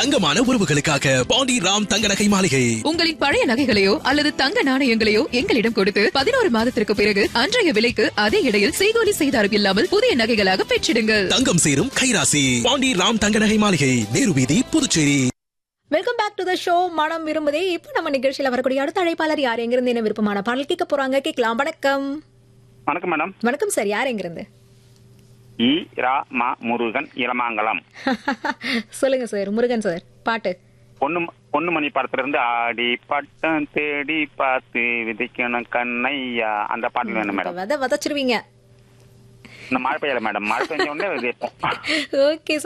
தங்கமான உறவுகளுக்காக பாண்டி ராம் தங்க நகை மாளிகை உங்களின் பழைய நகைகளையோ அல்லது தங்க நாணயங்களையோ எங்களிடம் கொடுத்து பதினோரு மாதத்திற்கு பிறகு அன்றைய விலைக்கு அதே இடையில் செய்கூலி செய்தாரம் இல்லாமல் புதிய நகைகளாக பெற்றிடுங்கள் தங்கம் சேரும் கைராசி பாண்டி ராம் தங்க நகை மாளிகை நேரு வீதி Puducherry welcome back to the show மனம் விரும்புதே இப்போ நம்ம நிகழ்ச்சியில வரக்கூடிய அடுத்த அழைப்பாளர் யார் எங்கிருந்து என்ன விருப்பமான பாடல் கேட்க போறாங்க கேட்கலாம் வணக்கம் வணக்கம் மேடம் வணக்கம் சார் யார் எங்கிருந்து இ ரா மா முருகன் இளமாங்கலம் சொல்லுங்க சார் முருகன் சார் பாட்டு பொண்ணு பொண்ணுமணி படத்துல இருந்து ஆடி பட்டம் தேடி பார்த்து விதைக்கணும் கண்ணையா அந்த பாட்டு வேணும் மேடம் வித விதைச்சிருவீங்க இந்த மழை பெய்யல மேடம் மழை பெஞ்ச உடனே விதைப்போம் ஓகே